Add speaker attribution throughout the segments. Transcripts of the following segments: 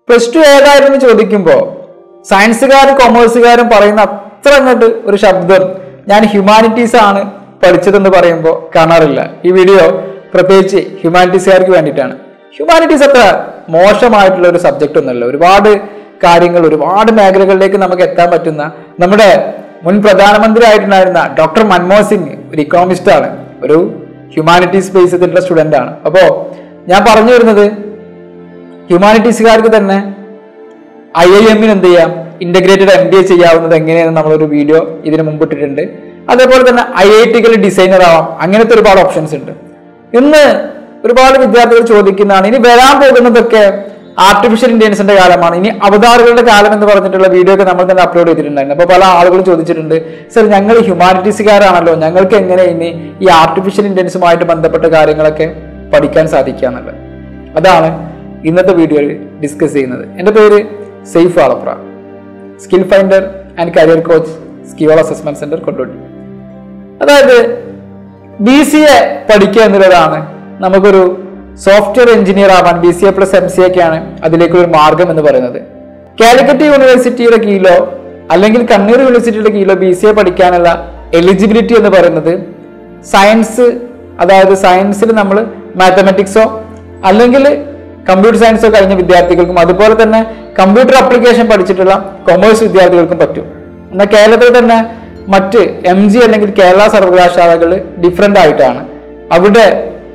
Speaker 1: plus two ഏതായിരുന്നു ചോദിക്കുമ്പോൾ സയൻസുകാരും കൊമേഴ്സുകാരും പറയുന്ന അത്ര അങ്ങോട്ട് ഒരു ശബ്ദം ഞാൻ ഹ്യൂമാനിറ്റീസ് ആണ് പഠിച്ചതെന്ന് പറയുമ്പോൾ കാണാറില്ല ഈ വീഡിയോ പ്രത്യേകിച്ച് ഹ്യൂമാനിറ്റീസുകാർക്ക് വേണ്ടിയിട്ടാണ് ഹ്യൂമാനിറ്റീസ് അത്ര മോശമായിട്ടുള്ള ഒരു സബ്ജക്റ്റ് ഒന്നല്ല ഒരുപാട് കാര്യങ്ങൾ ഒരുപാട് മേഖലകളിലേക്ക് നമുക്ക് എത്താൻ പറ്റുന്ന നമ്മുടെ മുൻ പ്രധാനമന്ത്രി ആയിട്ടുണ്ടായിരുന്ന ഡോക്ടർ മൻമോഹൻ സിംഗ് ഒരു ഇക്കണോമിസ്റ്റ് ആണ് ഒരു ഹ്യൂമാനിറ്റീസ് ബേസ് ചെയ്തിട്ടുള്ള സ്റ്റുഡന്റ് ആണ് അപ്പോ ഞാൻ പറഞ്ഞു വരുന്നത് ഹ്യൂമാനിറ്റീസുകാർക്ക് തന്നെ ഐ ഐ എമ്മിന് എന്ത് ചെയ്യാം ഇന്റഗ്രേറ്റഡ് എം ബി എ ചെയ്യാവുന്നത് എങ്ങനെയാണെന്ന് നമ്മളൊരു വീഡിയോ ഇതിന് മുമ്പ് ഇട്ടിട്ടുണ്ട് അതേപോലെ തന്നെ ഐ ഐ ടികളിൽ ഡിസൈനർ ആവാം അങ്ങനത്തെ ഒരുപാട് ഓപ്ഷൻസ് ഉണ്ട് ഇന്ന് ഒരുപാട് വിദ്യാർത്ഥികൾ ചോദിക്കുന്നതാണ് ഇനി വരാൻ പോകുന്നതൊക്കെ ആർട്ടിഫിഷ്യൽ ഇന്റലിജൻസിന്റെ കാലമാണ് ഇനി അവതാറുകളുടെ കാലം എന്ന് പറഞ്ഞിട്ടുള്ള വീഡിയോ ഒക്കെ നമ്മൾ തന്നെ അപ്ലോഡ് ചെയ്തിട്ടുണ്ടായിരുന്നു അപ്പൊ പല ആളുകളും ചോദിച്ചിട്ടുണ്ട് സർ ഞങ്ങൾ ഹ്യൂമാനിറ്റീസുകാരാണല്ലോ ഞങ്ങൾക്ക് എങ്ങനെ ഇനി ഈ ആർട്ടിഫിഷ്യൽ ഇന്റലിജൻസുമായിട്ട് ബന്ധപ്പെട്ട കാര്യങ്ങളൊക്കെ പഠിക്കാൻ സാധിക്കുക എന്നുള്ളത് അതാണ് ഇന്നത്തെ വീഡിയോയിൽ ഡിസ്കസ് ചെയ്യുന്നത് എൻ്റെ പേര് സെയ്ഫ് ആളപ്ര skill finder and career coach സ്കിയോൾ അസസ്മെന്റ് സെന്റർ കൊണ്ടോട്ടി അതായത് ബി സി എ പഠിക്കുക എന്നുള്ളതാണ് നമുക്കൊരു സോഫ്റ്റ്വെയർ എഞ്ചിനീയർ ആവാൻ B C A plus M C ഒക്കെയാണ് അതിലേക്കൊരു മാർഗം എന്ന് പറയുന്നത് കാലിക്കറ്റ് യൂണിവേഴ്സിറ്റിയുടെ കീഴിലോ അല്ലെങ്കിൽ കണ്ണൂർ യൂണിവേഴ്സിറ്റിയുടെ കീഴിലോ ബി സി എ പഠിക്കാനുള്ള എലിജിബിലിറ്റി എന്ന് പറയുന്നത് സയൻസ് അതായത് സയൻസിൽ നമ്മൾ മാത്തമെറ്റിക്സോ അല്ലെങ്കിൽ കമ്പ്യൂട്ടർ സയൻസോ കഴിഞ്ഞ വിദ്യാർത്ഥികൾക്കും അതുപോലെ തന്നെ കമ്പ്യൂട്ടർ അപ്ലിക്കേഷൻ പഠിച്ചിട്ടുള്ള കൊമേഴ്സ് വിദ്യാർത്ഥികൾക്കും പറ്റും എന്നാൽ കേരളത്തിൽ തന്നെ മറ്റ് എം ജി അല്ലെങ്കിൽ കേരള സർവകലാശാലകൾ ഡിഫറെൻ്റ് ആയിട്ടാണ് അവിടെ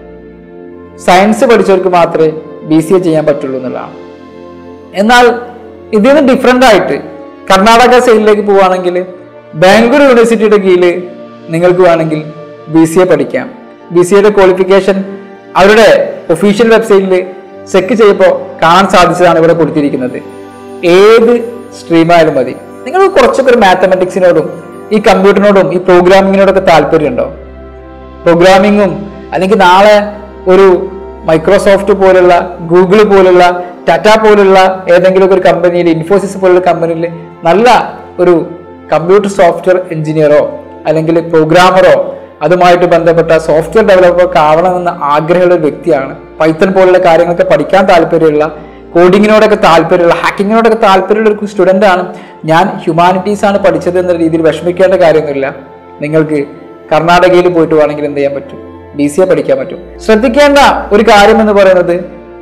Speaker 1: സയൻസ് പഠിച്ചവർക്ക് മാത്രമേ ബി സി എ ചെയ്യാൻ പറ്റുള്ളൂ എന്നുള്ളതാണ് എന്നാൽ ഇതിൽ നിന്ന് ഡിഫറെൻ്റ് ആയിട്ട് കർണാടക സൈഡിലേക്ക് പോവുകയാണെങ്കിൽ ബാംഗ്ലൂർ യൂണിവേഴ്സിറ്റിയുടെ കീഴിൽ നിങ്ങൾക്ക് വേണമെങ്കിൽ ബി സി എ പഠിക്കാം ബി സി എയുടെ ക്വാളിഫിക്കേഷൻ അവരുടെ ഒഫീഷ്യൽ വെബ്സൈറ്റിൽ ചെക്ക് ചെയ്യുമ്പോൾ കാണാൻ സാധിച്ചതാണ് ഇവിടെ കൊടുത്തിരിക്കുന്നത് ഏത് സ്ട്രീമായാലും മതി നിങ്ങൾ കുറച്ചൊക്കെ ഒരു മാത്തമെറ്റിക്സിനോടും ഈ കമ്പ്യൂട്ടറിനോടും ഈ പ്രോഗ്രാമിങ്ങിനോടൊക്കെ താല്പര്യമുണ്ടോ പ്രോഗ്രാമിങ്ങും അല്ലെങ്കിൽ നാളെ ഒരു മൈക്രോസോഫ്റ്റ് പോലുള്ള ഗൂഗിൾ പോലുള്ള ടാറ്റ പോലുള്ള ഏതെങ്കിലും ഒരു കമ്പനിയിൽ ഇൻഫോസിസ് പോലുള്ള കമ്പനിയിൽ നല്ല ഒരു കമ്പ്യൂട്ടർ സോഫ്റ്റ്വെയർ എഞ്ചിനീയറോ അല്ലെങ്കിൽ പ്രോഗ്രാമറോ അതുമായിട്ട് ബന്ധപ്പെട്ട സോഫ്റ്റ്വെയർ ഡെവലപ്പർക്ക് ആവണമെന്ന ആഗ്രഹമുള്ള ഒരു വ്യക്തിയാണ് പൈത്തൺ പോലുള്ള കാര്യങ്ങളൊക്കെ പഠിക്കാൻ താല്പര്യമുള്ള കോഡിങ്ങിനോടൊക്കെ താല്പര്യമുള്ള ഹാക്കിങ്ങിനോടൊക്കെ താല്പര്യമുള്ള ഒരു സ്റ്റുഡൻ്റ് ആണ് ഞാൻ ഹ്യൂമാനിറ്റീസ് ആണ് പഠിച്ചത് എന്ന രീതിയിൽ വിഷമിക്കേണ്ട കാര്യമൊന്നുമില്ല നിങ്ങൾക്ക് കർണാടകയിൽ പോയിട്ട് വേണമെങ്കിൽ എന്ത് ചെയ്യാൻ പറ്റും ബി സി എ പഠിക്കാൻ പറ്റും ശ്രദ്ധിക്കേണ്ട ഒരു കാര്യം എന്ന് പറയുന്നത്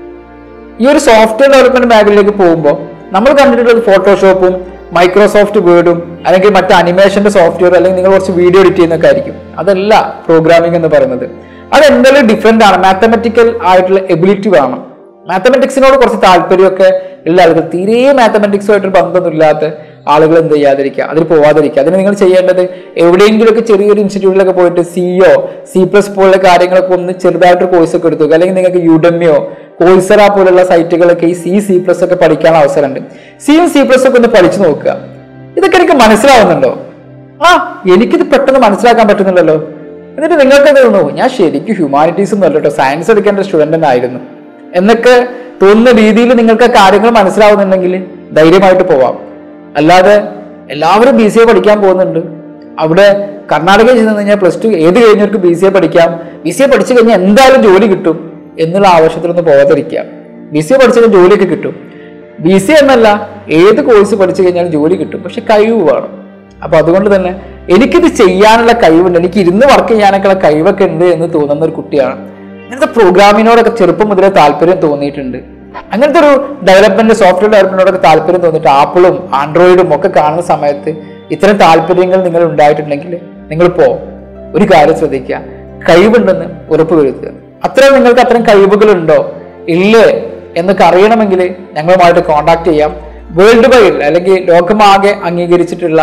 Speaker 1: ഈ ഒരു സോഫ്റ്റ്വെയർ ഡെവലപ്മെന്റ് മേഖലയിലേക്ക് പോകുമ്പോൾ നമ്മൾ കണ്ടിട്ടുള്ളത് ഫോട്ടോഷോപ്പും മൈക്രോസോഫ്റ്റ് വേർഡും അല്ലെങ്കിൽ മറ്റ് അനിമേഷന്റെ സോഫ്റ്റ്വെയർ അല്ലെങ്കിൽ നിങ്ങൾ കുറച്ച് വീഡിയോ എഡിറ്റ് ചെയ്യുന്നൊക്കെ ആയിരിക്കും അതല്ല പ്രോഗ്രാമിംഗ് എന്ന് പറയുന്നത് അത് എന്തായാലും ഡിഫറെന്റ് ആണ് മാത്തമെറ്റിക്കൽ ആയിട്ടുള്ള എബിലിറ്റി വേണം മാത്തമെറ്റിക്സിനോട് കുറച്ച് താല്പര്യമൊക്കെ ഉള്ള ആളുകൾ തീരെ മാത്തമെറ്റിക്സുമായിട്ട് ബന്ധമൊന്നുമില്ലാത്ത ആളുകൾ എന്ത് ചെയ്യാതിരിക്കുക അതിൽ പോവാതിരിക്കുക അതിന് നിങ്ങൾ ചെയ്യേണ്ടത് എവിടെയെങ്കിലുമൊക്കെ ചെറിയൊരു ഇൻസ്റ്റിറ്റ്യൂട്ടിലൊക്കെ പോയിട്ട് സിഒ സി പ്ലസ് പോലുള്ള കാര്യങ്ങളൊക്കെ ഒന്ന് ചെറുതായിട്ടൊരു കോഴ്സ് ഒക്കെ എടുത്തു അല്ലെങ്കിൽ നിങ്ങൾക്ക് യുഡമിയോ കോഴ്സറ പോലുള്ള സൈറ്റുകളൊക്കെ ഈ സി സി പ്ലസ് ഒക്കെ പഠിക്കാനുള്ള അവസരമുണ്ട് സിയും സി പ്ലസ് ഒക്കെ ഒന്ന് പഠിച്ചു നോക്കുക ഇതൊക്കെ എനിക്ക് മനസ്സിലാവുന്നുണ്ടോ ആ എനിക്കിത് പെട്ടെന്ന് മനസ്സിലാക്കാൻ പറ്റുന്നില്ലല്ലോ എന്നിട്ട് നിങ്ങൾക്ക് തോന്നുന്നു ഞാൻ ശരിക്കും ഹ്യൂമാനിറ്റീസ് ഒന്നും അല്ല കേട്ടോ സയൻസ് എടുക്കേണ്ട സ്റ്റുഡന്റ് ആയിരുന്നു എന്നൊക്കെ തോന്നുന്ന രീതിയിൽ നിങ്ങൾക്ക് ആ കാര്യങ്ങൾ മനസ്സിലാവുന്നുണ്ടെങ്കിൽ ധൈര്യമായിട്ട് പോവാം അല്ലാതെ എല്ലാവരും ബി സി എ പഠിക്കാൻ പോകുന്നുണ്ട് അവിടെ കർണാടകയിൽ ചെന്ന് കഴിഞ്ഞാൽ പ്ലസ് ടു ഏത് കഴിഞ്ഞവർക്ക് ബി സി എ പഠിക്കാം ബി സി എ പഠിച്ചു കഴിഞ്ഞാൽ എന്തായാലും ജോലി കിട്ടും എന്നുള്ള ആവശ്യത്തിലൊന്നും പോകാതിരിക്കുക ബി സി എ പഠിച്ചു കഴിഞ്ഞാൽ ജോലിയൊക്കെ കിട്ടും ബി സി എന്നല്ല ഏത് കോഴ്സ് പഠിച്ചു കഴിഞ്ഞാലും ജോലി കിട്ടും പക്ഷെ കഴിവ് വേണം അപ്പൊ അതുകൊണ്ട് തന്നെ എനിക്കിത് ചെയ്യാനുള്ള കഴിവുണ്ട് എനിക്ക് ഇരുന്ന് വർക്ക് ചെയ്യാനൊക്കെയുള്ള കഴിവൊക്കെ ഉണ്ട് എന്ന് തോന്നുന്ന ഒരു കുട്ടിയാണ് അങ്ങനത്തെ പ്രോഗ്രാമിനോടൊക്കെ ചെറുപ്പം മുതലേ താല്പര്യം തോന്നിയിട്ടുണ്ട് അങ്ങനത്തെ ഒരു ഡെവലപ്മെന്റ് സോഫ്റ്റ്വെയർ ഡെവലപ്മെന്റിനോടൊക്കെ താല്പര്യം തോന്നിയിട്ട് ആപ്പിളും ആൻഡ്രോയിഡും ഒക്കെ കാണുന്ന സമയത്ത് ഇത്തരം താല്പര്യങ്ങൾ നിങ്ങൾ ഉണ്ടായിട്ടുണ്ടെങ്കിൽ നിങ്ങൾ പോ ഒരു കാര്യം ശ്രദ്ധിക്കുക കഴിവുണ്ടെന്ന് ഉറപ്പ് വരുത്തുക അത്രയും നിങ്ങൾക്ക് അത്തരം കഴിവുകളുണ്ടോ ഇല്ലേ എന്നൊക്കെ അറിയണമെങ്കിൽ ഞങ്ങളുമായിട്ട് കോൺടാക്ട് ചെയ്യാം വേൾഡ് വൈഡ് അല്ലെങ്കിൽ ലോകമാകെ അംഗീകരിച്ചിട്ടുള്ള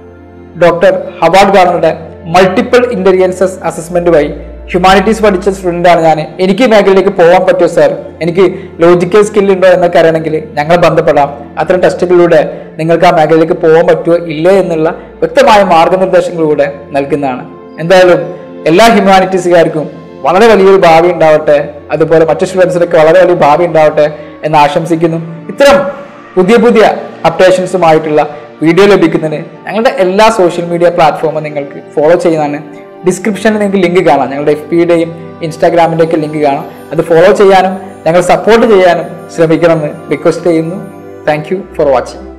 Speaker 1: ഡോക്ടർ ഹവാർഡ് ഗാർണറുടെ മൾട്ടിപ്പിൾ ഇന്റലിജൻസസ് അസസ്മെന്റ് വഴി ഹ്യൂമാനിറ്റീസ് പഠിച്ച സ്റ്റുഡന്റ് ആണ് ഞാൻ എനിക്ക് ഈ മേഖലയിലേക്ക് പോകാൻ പറ്റുമോ സാർ എനിക്ക് ലോജിക്കൽ സ്കിൽ ഉണ്ടോ എന്നൊക്കെ അറിയണമെങ്കിൽ ഞങ്ങൾ ബന്ധപ്പെടാം അത്തരം ടെസ്റ്റുകളിലൂടെ നിങ്ങൾക്ക് ആ മേഖലയിലേക്ക് പോകാൻ പറ്റുമോ ഇല്ലേ എന്നുള്ള വ്യക്തമായ മാർഗനിർദ്ദേശങ്ങളിലൂടെ നൽകുന്നതാണ് എന്തായാലും എല്ലാ ഹ്യൂമാനിറ്റീസുകാർക്കും വളരെ വലിയൊരു ഭാവി ഉണ്ടാവട്ടെ അതുപോലെ മറ്റു സ്റ്റുഡൻസിനൊക്കെ വളരെ വലിയ ഭാവി ഉണ്ടാവട്ടെ എന്ന് ആശംസിക്കുന്നു ഇത്തരം പുതിയ പുതിയ അപ്ഡേഷൻസുമായിട്ടുള്ള വീഡിയോ ലഭിക്കുന്നതിന് ഞങ്ങളുടെ എല്ലാ സോഷ്യൽ മീഡിയ പ്ലാറ്റ്ഫോമും നിങ്ങൾക്ക് ഫോളോ ചെയ്യുന്നതാണ് ഡിസ്ക്രിപ്ഷനിൽ നിങ്ങൾക്ക് ലിങ്ക് കാണാം ഞങ്ങളുടെ എഫ് പിയുടെയും ഇൻസ്റ്റാഗ്രാമിൻ്റെ ഒക്കെ ലിങ്ക് കാണാം അത് ഫോളോ ചെയ്യാനും ഞങ്ങൾ സപ്പോർട്ട് ചെയ്യാനും ശ്രമിക്കണമെന്ന് റിക്വസ്റ്റ് ചെയ്യുന്നു താങ്ക് യു ഫോർ വാച്ചിങ്